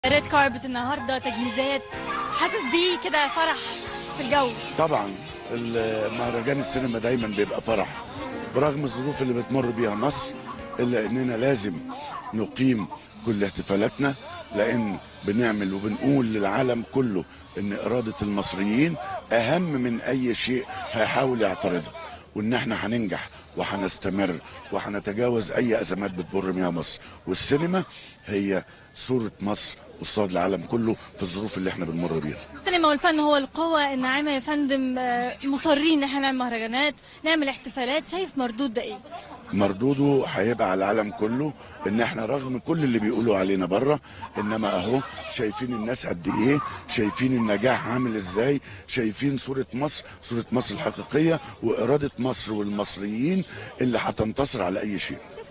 ريد كاربت النهارده تجهيزات حاسس بيه كده فرح في الجو طبعا مهرجان السينما دايما بيبقى فرح برغم الظروف اللي بتمر بيها مصر الا اننا لازم نقيم كل احتفالاتنا لان بنعمل وبنقول للعالم كله ان اراده المصريين اهم من اي شيء هيحاول يعترضها وان احنا هننجح وهنستمر وهنتجاوز اي ازمات بتمر بيها مصر والسينما هي صوره مصر قصاد العالم كله في الظروف اللي احنا بنمر بيها السينما والفن هو القوة الناعمة يا فندم آه، مصرين ان احنا نعمل مهرجانات نعمل احتفالات شايف مردود ده ايه؟ مردوده هيبقى على العالم كله ان احنا رغم كل اللي بيقولوا علينا بره انما اهو شايفين الناس قد ايه شايفين النجاح عامل ازاي شايفين صورة مصر صورة مصر الحقيقية وإرادة مصر والمصريين اللي هتنتصر على أي شيء